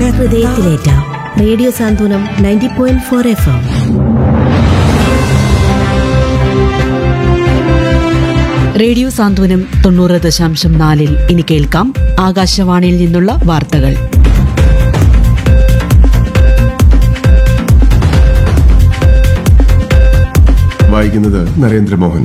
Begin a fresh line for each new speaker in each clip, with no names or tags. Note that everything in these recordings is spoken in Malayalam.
ഹൃദയത്തിലേറ്റ radio Santhwanam ninety point four F M
radio Santhwanam തൊണ്ണൂറ് ദശാംശം നാലിൽ ഇനി കേൾക്കാം ആകാശവാണിയിൽ നിന്നുള്ള വാർത്തകൾ
വായിക്കുന്നത് നരേന്ദ്രമോഹൻ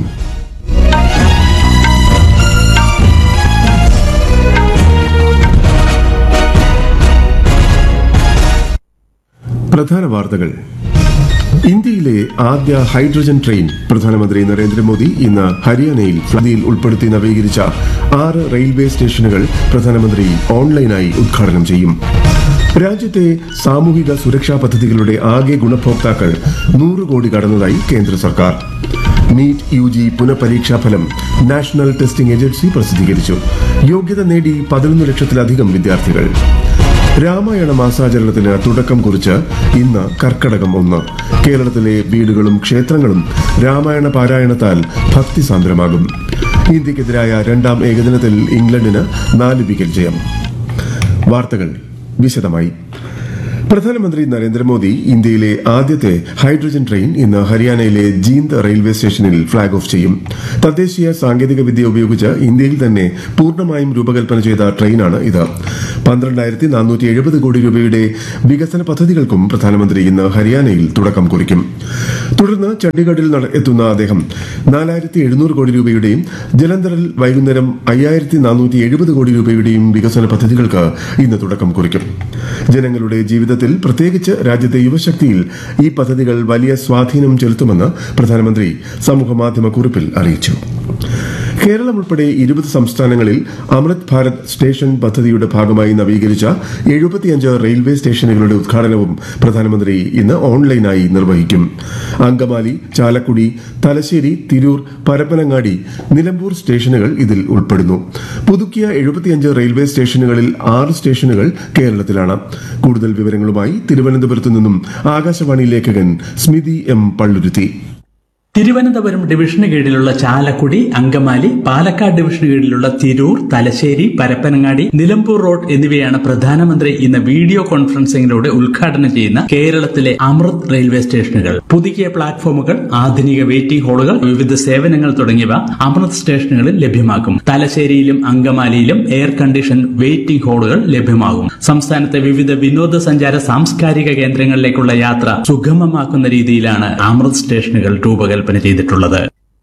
പ്രധാന വാർത്തകൾ ഇന്ത്യയിലെ ആദ്യ ഹൈഡ്രജൻ ട്രെയിൻ പ്രധാനമന്ത്രി നരേന്ദ്രമോദി ഇന്ന് ഹരിയാനയിൽ ഫ്ലദിയിൽ ഉൾപ്പെടുത്തി നവീകരിച്ച ആറ് റെയിൽവേ സ്റ്റേഷനുകൾ പ്രധാനമന്ത്രി ഓൺലൈനായി ഉദ്ഘാടനം ചെയ്യും രാജ്യത്തെ സാമൂഹിക സുരക്ഷാ പദ്ധതികളുടെ ആകെ ഗുണഭോക്താക്കൾ നൂറ് കോടി കടന്നതായി കേന്ദ്ര സർക്കാർ നീറ്റ് യു ജി പുനഃപരീക്ഷാ ഫലം നാഷണൽ ടെസ്റ്റിംഗ് ഏജൻസി പ്രസിദ്ധീകരിച്ചു യോഗ്യത നേടി പതിനൊന്ന് ലക്ഷത്തിലധികം വിദ്യാർത്ഥികൾ രാമായണ മാസാചരണത്തിന് തുടക്കം കുറിച്ച് ഇന്ന് കർക്കടകം ഒന്ന് കേരളത്തിലെ വീടുകളും ക്ഷേത്രങ്ങളും രാമായണ പാരായണത്താൽ ഭക്തിസാന്ദ്രമാകും ഇന്ത്യക്കെതിരായ രണ്ടാം ഏകദിനത്തിൽ ഇംഗ്ലണ്ടിന് നാല് വിക്കറ്റ് ജയം വാർത്തകൾ വിശദമായി പ്രധാനമന്ത്രി നരേന്ദ്രമോദി ഇന്ത്യയിലെ ആദ്യത്തെ ഹൈഡ്രജൻ ട്രെയിൻ ഇന്ന് ഹരിയാനയിലെ ജീന്ദ് റെയിൽവേ സ്റ്റേഷനിൽ ഫ്ളാഗ് ഓഫ് ചെയ്യും തദ്ദേശീയ സാങ്കേതിക വിദ്യ ഉപയോഗിച്ച് ഇന്ത്യയിൽ തന്നെ പൂർണ്ണമായും രൂപകൽപ്പന ചെയ്ത ട്രെയിനാണ് ഇത് പന്ത്രണ്ടായിരത്തി നാനൂറ്റി എഴുപത് കോടി രൂപയുടെ വികസന പദ്ധതികൾക്കും പ്രധാനമന്ത്രി ഇന്ന് ഹരിയാനയിൽ തുടക്കം കുറിക്കും തുടർന്ന് ചണ്ഡീഗഡിൽ നട- എത്തുന്ന അദ്ദേഹം നാലായിരത്തി എഴുന്നൂറ് കോടി രൂപയുടെയും ജലന്ധറിൽ വൈകുന്നേരം അയ്യായിരത്തി നാനൂറ്റി എഴുപത് കോടി രൂപയുടെയും വികസന പദ്ധതികൾക്ക് ഇന്ന് തുടക്കം കുറിക്കും ജനങ്ങളുടെ ജീവിതത്തിൽ പ്രത്യേകിച്ച് രാജ്യത്തെ യുവശക്തിയിൽ ഈ പദ്ധതികൾ വലിയ സ്വാധീനം ചെലുത്തുമെന്ന് പ്രധാനമന്ത്രി സമൂഹമാധ്യമ കുറിപ്പിൽ അറിയിച്ചു കേരളം ഉൾപ്പെടെ ഇരുപത് സംസ്ഥാനങ്ങളിൽ അമൃത് ഭാരത് സ്റ്റേഷൻ പദ്ധതിയുടെ ഭാഗമായി നവീകരിച്ച എഴുപത്തിയഞ്ച് റെയിൽവേ സ്റ്റേഷനുകളുടെ ഉദ്ഘാടനവും പ്രധാനമന്ത്രി ഇന്ന് ഓൺലൈനായി നിർവഹിക്കും അങ്കമാലി ചാലക്കുടി തലശ്ശേരി തിരൂർ പരപ്പനങ്ങാടി നിലമ്പൂർ സ്റ്റേഷനുകൾ ഇതിൽ ഉൾപ്പെടുന്നു പുതുക്കിയ എഴുപത്തിയഞ്ച് റെയിൽവേ സ്റ്റേഷനുകളിൽ ആറ് സ്റ്റേഷനുകൾ കേരളത്തിലാണ് കൂടുതൽ വിവരങ്ങളുമായി തിരുവനന്തപുരത്തു നിന്നും ആകാശവാണി ലേഖകൻ സ്മിതി എം പള്ളുരുത്തി
തിരുവനന്തപുരം ഡിവിഷന് കീഴിലുള്ള ചാലക്കുടി അങ്കമാലി പാലക്കാട് ഡിവിഷന് കീഴിലുള്ള തിരൂർ തലശ്ശേരി പരപ്പനങ്ങാടി നിലമ്പൂർ റോഡ് എന്നിവയാണ് പ്രധാനമന്ത്രി ഇന്ന് വീഡിയോ കോൺഫറൻസിംഗിലൂടെ ഉദ്ഘാടനം ചെയ്യുന്ന കേരളത്തിലെ അമൃത് റെയിൽവേ സ്റ്റേഷനുകൾ പുതുക്കിയ പ്ലാറ്റ്ഫോമുകൾ ആധുനിക വെയിറ്റിംഗ് ഹാളുകൾ വിവിധ സേവനങ്ങൾ തുടങ്ങിയവ അമൃത് സ്റ്റേഷനുകളിൽ ലഭ്യമാക്കും തലശ്ശേരിയിലും അങ്കമാലിയിലും എയർ കണ്ടീഷൻ വെയിറ്റിംഗ് ഹാളുകൾ ലഭ്യമാകും സംസ്ഥാനത്തെ വിവിധ വിനോദസഞ്ചാര സാംസ്കാരിക കേന്ദ്രങ്ങളിലേക്കുള്ള യാത്ര സുഗമമാക്കുന്ന രീതിയിലാണ് അമൃത് സ്റ്റേഷനുകൾ രൂപകൽപ്പന ചെയ്തിട്ടുള്ളത്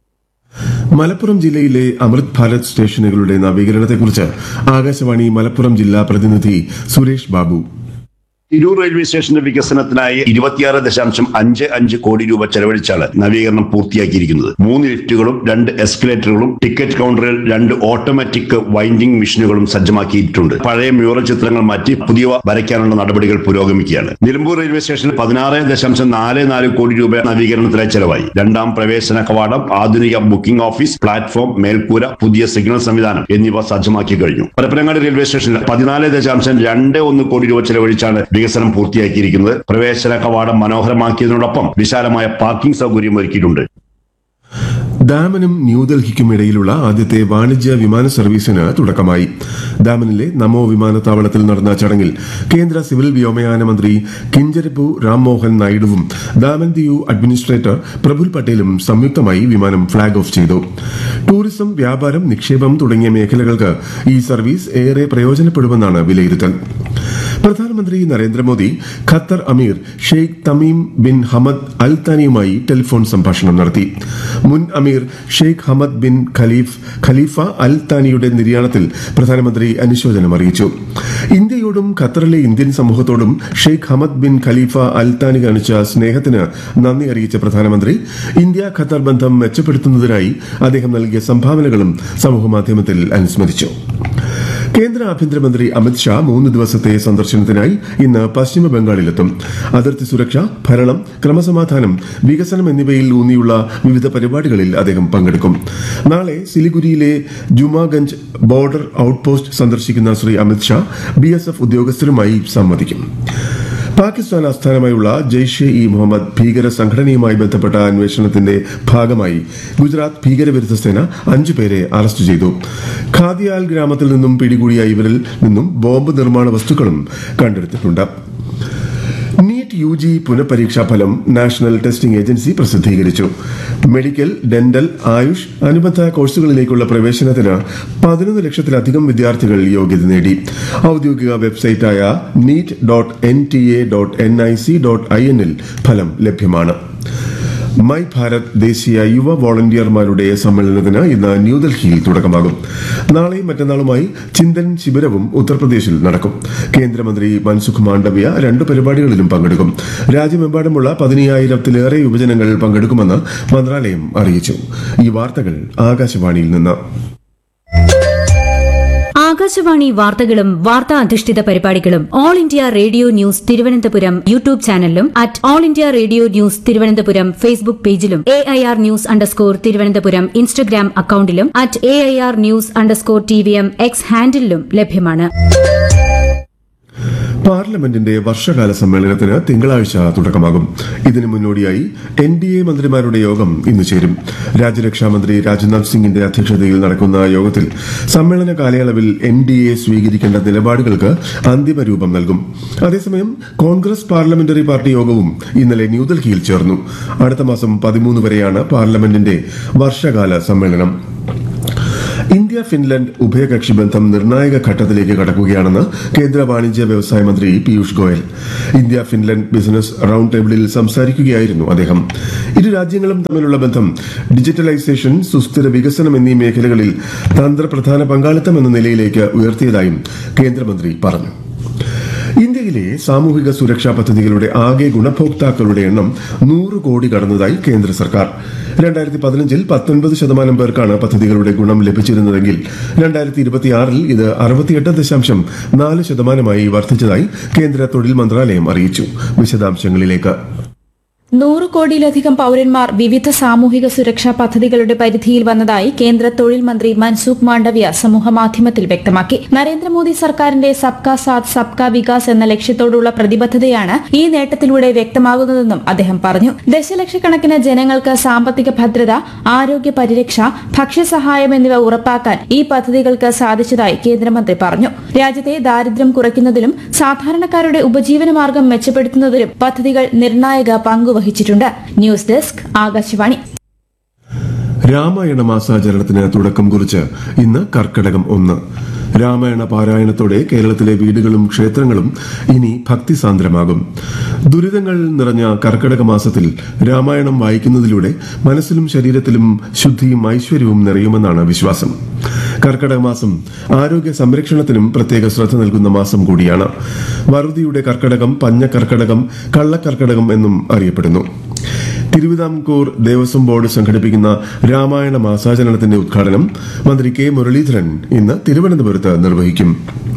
മലപ്പുറം ജില്ലയിലെ അമൃത് ഭാരത് സ്റ്റേഷനുകളുടെ നവീകരണത്തെക്കുറിച്ച് ആകാശവാണി മലപ്പുറം ജില്ലാ പ്രതിനിധി സുരേഷ് ബാബു
തിരൂർ റെയിൽവേ സ്റ്റേഷന്റെ വികസനത്തിനായി ഇരുപത്തിയാറ് ദശാംശം അഞ്ച് അഞ്ച് കോടി രൂപ ചെലവഴിച്ചാണ് നവീകരണം പൂർത്തിയാക്കിയിരിക്കുന്നത് മൂന്ന് ലിഫ്റ്റുകളും രണ്ട് എസ്കലേറ്ററുകളും ടിക്കറ്റ് കൗണ്ടറിൽ രണ്ട് ഓട്ടോമാറ്റിക് വൈൻഡിംഗ് മെഷീനുകളും സജ്ജമാക്കിയിട്ടുണ്ട് പഴയ മ്യൂറൽ ചിത്രങ്ങൾ മാറ്റി പുതിയവ വരയ്ക്കാനുള്ള നടപടികൾ പുരോഗമിക്കുകയാണ് നിലമ്പൂർ റെയിൽവേ സ്റ്റേഷനിൽ പതിനാറ് ദശാംശം നാല് നാല് കോടി രൂപ നവീകരണത്തിനായി ചെലവായി രണ്ടാം പ്രവേശന കവാടം ആധുനിക ബുക്കിംഗ് ഓഫീസ് പ്ലാറ്റ്ഫോം മേൽക്കൂര പുതിയ സിഗ്നൽ സംവിധാനം എന്നിവ സജ്ജമാക്കി കഴിഞ്ഞു പരപ്പനങ്ങാടി റെയിൽവേ സ്റ്റേഷനിൽ പതിനാല് ദശാംശം രണ്ട് ഒന്ന് കോടി രൂപ ചെലവഴിച്ചാണ് വികസനം പൂർത്തിയാക്കിയിരിക്കുന്നത് പ്രവേശന കവാടം മനോഹരമാക്കിയതിനോടൊപ്പം വിശാലമായ പാർക്കിംഗ് സൗകര്യം ഒരുക്കിയിട്ടുണ്ട്
ഡാമനും ന്യൂഡൽഹിക്കും ഇടയിലുള്ള ആദ്യത്തെ വാണിജ്യ വിമാന സർവീസിന് തുടക്കമായി ഡാമനിലെ നമോ വിമാനത്താവളത്തിൽ നടന്ന ചടങ്ങിൽ കേന്ദ്ര സിവിൽ വ്യോമയാന മന്ത്രി കിഞ്ചരപ്പു രാംമോഹൻ നായിഡുവും ഡാമൻ ദിയു അഡ്മിനിസ്ട്രേറ്റർ പ്രഫുൽ പട്ടേലും സംയുക്തമായി വിമാനം ഫ്ളാഗ് ഓഫ് ചെയ്തു ടൂറിസം വ്യാപാരം നിക്ഷേപം തുടങ്ങിയ മേഖലകൾക്ക് ഈ സർവീസ് ഏറെ പ്രയോജനപ്പെടുമെന്നാണ് വിലയിരുത്തൽ പ്രധാനമന്ത്രി നരേന്ദ്രമോദി ഖത്തർ അമീർ Sheikh Tamim bin Hamad Al താനിയുമായി ടെലിഫോൺ സംഭാഷണം നടത്തി മുൻ അമീർ Sheikh Hamad bin Khalif Khalifa Al താനിയുടെ നിര്യാണത്തിൽ പ്രധാനമന്ത്രി അനുശോചനം അറിയിച്ചു ഇന്ത്യയോടും ഖത്തറിലെ ഇന്ത്യൻ സമൂഹത്തോടും Sheikh Hamad bin Khalifa Al Thani കാണിച്ച സ്നേഹത്തിന് നന്ദി അറിയിച്ച പ്രധാനമന്ത്രി ഇന്ത്യ ഖത്തർ ബന്ധം മെച്ചപ്പെടുത്തുന്നതിനായി അദ്ദേഹം നൽകിയ സംഭാവനകളും സമൂഹമാധ്യമത്തിൽ അനുസ്മരിച്ചു കേന്ദ്ര ആഭ്യന്തരമന്ത്രി അമിത്ഷാ മൂന്ന് ദിവസത്തെ സന്ദർശനത്തിനായി ഇന്ന് പശ്ചിമ ബംഗാളിലെത്തും അതിർത്തി സുരക്ഷ ഭരണം ക്രമസമാധാനം വികസനം എന്നിവയിൽ ഊന്നിയുള്ള വിവിധ പരിപാടികളിൽ അദ്ദേഹം പങ്കെടുക്കും നാളെ സിലിഗുരിയിലെ ജുമാഗഞ്ച് ബോർഡർ ഔട്ട്പോസ്റ്റ് സന്ദർശിക്കുന്ന Shri Amit Shah B S F ഉദ്യോഗസ്ഥരുമായി സംവദിക്കും പാകിസ്ഥാൻ ആസ്ഥാനമായുള്ള ജെയ്ഷെ ഇ മുഹമ്മദ് ഭീകര സംഘടനയുമായി ബന്ധപ്പെട്ട അന്വേഷണത്തിന്റെ ഭാഗമായി ഗുജറാത്ത് ഭീകരവിരുദ്ധ സേന അഞ്ചുപേരെ അറസ്റ്റ് ചെയ്തു ഖാദിയാൽ ഗ്രാമത്തിൽ നിന്നും പിടികൂടിയ ഇവരിൽ നിന്നും ബോംബ് നിർമ്മാണ വസ്തുക്കളും കണ്ടെടുത്തിട്ടുണ്ട് നീറ്റ് യു ജി പുനഃപരീക്ഷാ ഫലം നാഷണൽ ടെസ്റ്റിംഗ് ഏജൻസി പ്രസിദ്ധീകരിച്ചു മെഡിക്കൽ ഡെന്റൽ ആയുഷ് അനുബന്ധ കോഴ്സുകളിലേക്കുള്ള പ്രവേശനത്തിന് പതിനൊന്ന് ലക്ഷത്തിലധികം വിദ്യാർത്ഥികൾ യോഗ്യത നേടി ഔദ്യോഗിക വെബ്സൈറ്റായ NEET dot N T A dot N I C dot I എന്നിൽ ഫലം ലഭ്യമാണ് മൈ ഭാരത് ദേശീയ യുവ വോളണ്ടിയർമാരുടെ സമ്മേളനത്തിന് ഇന്ന് ന്യൂഡൽഹിയിൽ തുടക്കമാകും നാളെയും മറ്റന്നാളുമായി ചിന്തൻ ശിബിരവും ഉത്തർപ്രദേശിൽ നടക്കും കേന്ദ്രമന്ത്രി മൻസുഖ് മാണ്ഡവ്യ രണ്ട് പരിപാടികളിലും പങ്കെടുക്കും രാജ്യമെമ്പാടുമുള്ള പതിനയ്യായിരത്തിലേറെ യുവജനങ്ങൾ പങ്കെടുക്കുമെന്ന് മന്ത്രാലയം അറിയിച്ചു ഈ വാർത്തകൾ ആകാശവാണിയിൽ നിന്ന്
ആകാശവാണി വാർത്തകളും വാർത്താ അധിഷ്ഠിത പരിപാടികളും all India radio news Thiruvananthapuram YouTube ചാനലിലും at all India radio news Thiruvananthapuram Facebook പേജിലും A I R news underscore Thiruvananthapuram Instagram അക്കൌണ്ടിലും at A I R news underscore T V M X ഹാൻഡിലും ലഭ്യമാണ്
പാർലമെന്റിന്റെ വർഷകാല സമ്മേളനത്തിന് തിങ്കളാഴ്ച തുടക്കമാകും ഇതിനു മുന്നോടിയായി എൻ ഡി എ മന്ത്രിമാരുടെ യോഗം ഇന്ന് ചേരും രാജ്യരക്ഷാമന്ത്രി രാജ്നാഥ് സിംഗിന്റെ അധ്യക്ഷതയിൽ നടക്കുന്ന യോഗത്തിൽ സമ്മേളന കാലയളവിൽ എൻ ഡി എ സ്വീകരിക്കേണ്ട നിലപാടുകൾക്ക് അന്തിമ രൂപം നൽകും അതേസമയം കോൺഗ്രസ് പാർലമെന്ററി പാർട്ടി യോഗവും ഇന്നലെ ന്യൂഡൽഹിയിൽ ചേർന്നു അടുത്ത മാസം പതിമൂന്ന് വരെയാണ് പാർലമെന്റിന്റെ വർഷകാല സമ്മേളനം ഇന്ത്യ ഫിൻലൻഡ് ഉഭയകക്ഷി ബന്ധം നിർണായക ഘട്ടത്തിലേക്ക് കടക്കുകയാണെന്ന് കേന്ദ്ര വാണിജ്യ വ്യവസായ മന്ത്രി Piyush Goyal India Finland business round ടേബിളിൽ സംസാരിക്കുകയായിരുന്നു അദ്ദേഹം ഇരു രാജ്യങ്ങളും തമ്മിലുള്ള ബന്ധം ഡിജിറ്റലൈസേഷൻ സുസ്ഥിര വികസനം എന്നീ മേഖലകളിൽ തന്ത്രപ്രധാന പങ്കാളിത്തം എന്ന നിലയിലേക്ക് ഉയർത്തിയതായും കേന്ദ്രമന്ത്രി പറഞ്ഞു ഇന്ത്യയിലെ സാമൂഹിക സുരക്ഷാ പദ്ധതികളുടെ ആകെ ഗുണഭോക്താക്കളുടെ എണ്ണം നൂറ് കോടി കടന്നതായി കേന്ദ്ര സർക്കാർ രണ്ടായിരത്തി പതിനഞ്ചിൽ പത്തൊൻപത് ശതമാനം പേർക്കാണ് പദ്ധതികളുടെ ഗുണം ലഭിച്ചിരുന്നതെങ്കിൽ രണ്ടായിരത്തി ഇരുപത്തിയാറിൽ ഇത് അറുപത്തിയെട്ട് ദശാംശം നാല് ശതമാനമായി വർദ്ധിച്ചതായി കേന്ദ്ര തൊഴിൽ മന്ത്രാലയം അറിയിച്ചു വിശദാംശങ്ങളിലേക്ക്
നൂറ് കോടിയിലധികം പൌരന്മാർ വിവിധ സാമൂഹിക സുരക്ഷാ പദ്ധതികളുടെ പരിധിയിൽ വന്നതായി കേന്ദ്ര തൊഴിൽ മന്ത്രി മൻസുഖ് മാണ്ഡവ്യ സമൂഹമാധ്യമത്തിൽ വ്യക്തമാക്കി നരേന്ദ്രമോദി സർക്കാരിന്റെ സബ്കാ സാത്ത് സബ്കാ വികാസ് എന്ന ലക്ഷ്യത്തോടുള്ള പ്രതിബദ്ധതയാണ് ഈ നേട്ടത്തിലൂടെ വ്യക്തമാകുന്നതെന്നും അദ്ദേഹം പറഞ്ഞു ദശലക്ഷക്കണക്കിന് ജനങ്ങൾക്ക് സാമ്പത്തിക ഭദ്രത ആരോഗ്യ പരിരക്ഷ ഭക്ഷ്യസഹായം എന്നിവ ഉറപ്പാക്കാൻ ഈ പദ്ധതികൾക്ക് സാധിച്ചതായി കേന്ദ്രമന്ത്രി പറഞ്ഞു രാജ്യത്തെ ദാരിദ്ര്യം കുറയ്ക്കുന്നതിലും സാധാരണക്കാരുടെ ഉപജീവനമാർഗം മെച്ചപ്പെടുത്തുന്നതിലും പദ്ധതികൾ നിർണായക പങ്കുവഹിച്ചിട്ടുണ്ട് ന്യൂസ് ഡെസ്ക് ആകാശവാണി
രാമായണ മാസാചരണത്തിന് തുടക്കം കുറിച്ച് ഇന്ന് കർക്കടകം ഒന്ന് രാമായണ പാരായണത്തോടെ കേരളത്തിലെ വീടുകളും ക്ഷേത്രങ്ങളും ഇനി ഭക്തിസാന്ദ്രമാകും ദുരിതങ്ങൾ നിറഞ്ഞ കർക്കടക മാസത്തിൽ രാമായണം വായിക്കുന്നതിലൂടെ മനസ്സിലും ശരീരത്തിലും ശുദ്ധിയും ഐശ്വര്യവും നിറയുമെന്നാണ് വിശ്വാസം കർക്കടക മാസം ആരോഗ്യ സംരക്ഷണത്തിനും പ്രത്യേക ശ്രദ്ധ നൽകുന്ന മാസം കൂടിയാണ് വറുതിയുടെ കർക്കടകം പഞ്ഞ കർക്കടകം കള്ളക്കർക്കടകം എന്നും അറിയപ്പെടുന്നു തിരുവിതാംകൂർ ദേവസ്വം ബോർഡ് സംഘടിപ്പിക്കുന്ന രാമായണ മാസാചരണത്തിന്റെ ഉദ്ഘാടനം മന്ത്രി കെ മുരളീധരൻ ഇന്ന് തിരുവനന്തപുരത്ത് നിർവഹിക്കും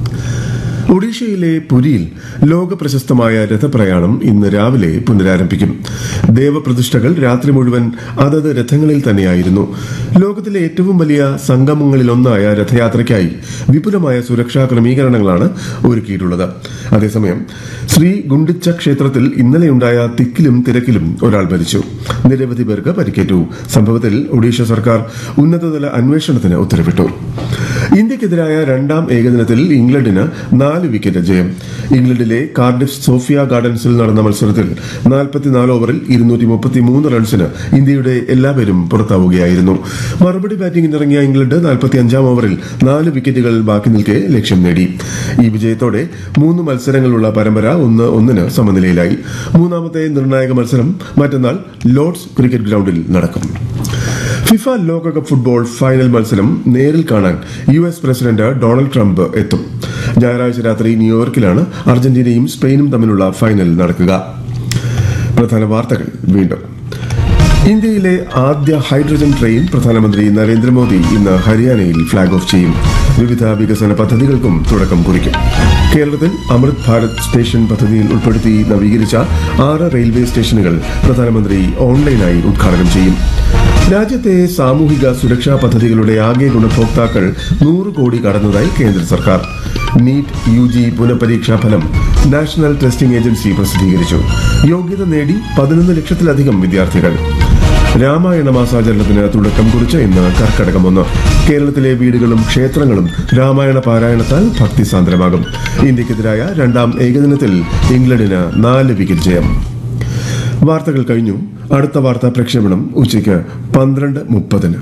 ഒഡീഷയിലെ പുരിയിൽ ലോക പ്രശസ്തമായ രഥപ്രയാണം ഇന്ന് രാവിലെ പുനരാരംഭിക്കും ദേവപ്രതിഷ്ഠകൾ രാത്രി മുഴുവൻ അതത് രഥങ്ങളിൽ തന്നെയായിരുന്നു ലോകത്തിലെ ഏറ്റവും വലിയ സംഗമങ്ങളിലൊന്നായ രഥയാത്രയ്ക്കായി വിപുലമായ സുരക്ഷാ ക്രമീകരണങ്ങളാണ് ഒരുക്കിയിട്ടുള്ളത് അതേസമയം ശ്രീ ഗുണ്ടിച്ച ക്ഷേത്രത്തിൽ ഇന്നലെയുണ്ടായ തിക്കിലും തിരക്കിലും ഒരാൾ മരിച്ചു നിരവധി പേർക്ക് പരിക്കേറ്റു സംഭവത്തിൽ ഒഡീഷ സർക്കാർ ഉന്നതതല അന്വേഷണത്തിന് ഉത്തരവിട്ടു ഇന്ത്യക്കെതിരായ രണ്ടാം ഏകദിനത്തിൽ ഇംഗ്ലണ്ടിന് നാല് വിക്കറ്റ് ജയം ഇംഗ്ലണ്ടിലെ കാർഡിഫ് സോഫിയ ഗാർഡൻസിൽ നടന്ന മത്സരത്തിൽ നാൽപ്പത്തിനാല് ഓവറിൽ ഇരുന്നൂറ്റി മുപ്പത്തിമൂന്ന് റൺസിന് ഇന്ത്യയുടെ എല്ലാവരും പുറത്താവുകയായിരുന്നു മറുപടി ബാറ്റിംഗിനിറങ്ങിയ ഇംഗ്ലണ്ട് നാൽപ്പത്തി അഞ്ചാം ഓവറിൽ നാല് വിക്കറ്റുകൾ ബാക്കി നിൽക്കെ ലക്ഷ്യം നേടി ഈ വിജയത്തോടെ മൂന്ന് മത്സരങ്ങളുള്ള പരമ്പര ഒന്ന് ഒന്നിന് സമനിലയിലായി മൂന്നാമത്തെ നിർണായക മത്സരം മറ്റന്നാൾ ലോർഡ്സ് ക്രിക്കറ്റ് ഗ്രൌണ്ടിൽ നടക്കും ഫിഫ ലോകകപ്പ് ഫുട്ബോൾ ഫൈനൽ മത്സരം നേരിൽ കാണാൻ U S president Donald Trump എത്തും ഞായറാഴ്ച രാത്രി ന്യൂയോർക്കിലാണ് അർജന്റീനയും സ്പെയിനും തമ്മിലുള്ള ഫൈനൽ നടക്കുക പ്രധാന വാർത്തകൾ വീണ്ടും ഇന്ത്യയിലെ ആദ്യ ഹൈഡ്രജൻ ട്രെയിൻ പ്രധാനമന്ത്രി നരേന്ദ്രമോദി ഇന്ന് ഹരിയാനയിൽ ഫ്ളാഗ് ഓഫ് ചെയ്യും വിവിധ വികസന പദ്ധതികൾക്കും തുടക്കം കുറിക്കും കേരളത്തിൽ അമൃത് ഭാരത് സ്റ്റേഷൻ പദ്ധതിയിൽ ഉൾപ്പെടുത്തി നവീകരിച്ച ആറ് റെയിൽവേ സ്റ്റേഷനുകൾ പ്രധാനമന്ത്രി ഓൺലൈനായി ഉദ്ഘാടനം ചെയ്യും രാജ്യത്തെ സാമൂഹിക സുരക്ഷാ പദ്ധതികളുടെ ആകെ ഗുണഭോക്താക്കൾ നൂറ് കോടി കടന്നതായി കേന്ദ്ര സർക്കാർ നീറ്റ് യു ജി പുനഃപരീക്ഷാ ഫലം നാഷണൽ ടെസ്റ്റിംഗ് ഏജൻസി പ്രസിദ്ധീകരിച്ചു യോഗ്യത നേടി പതിനൊന്ന് ലക്ഷത്തിലധികം വിദ്യാർത്ഥികൾ രാമായണ മാസാചരണത്തിന് തുടക്കം കുറിച്ച് ഇന്ന് കർക്കടകം ഒന്ന് കേരളത്തിലെ വീടുകളും ക്ഷേത്രങ്ങളും രാമായണ പാരായണത്താൽ ഭക്തിസാന്ദ്രമാകും ഇന്ത്യക്കെതിരായ രണ്ടാം ഏകദിനത്തിൽ ഇംഗ്ലണ്ടിന് നാല് വിക്കറ്റ് ജയം വാർത്തകൾ കഴിഞ്ഞു അടുത്ത വാർത്താ പ്രക്ഷേപണം ഉച്ചയ്ക്ക് പന്ത്രണ്ട് മുപ്പതിന്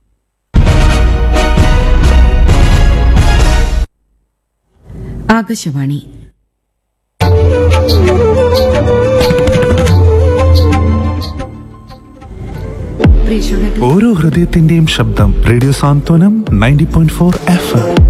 ആകാശവാണി
ഓരോ ഹൃദയത്തിന്റെയും ശബ്ദം radio Santhwanam ninety point four F M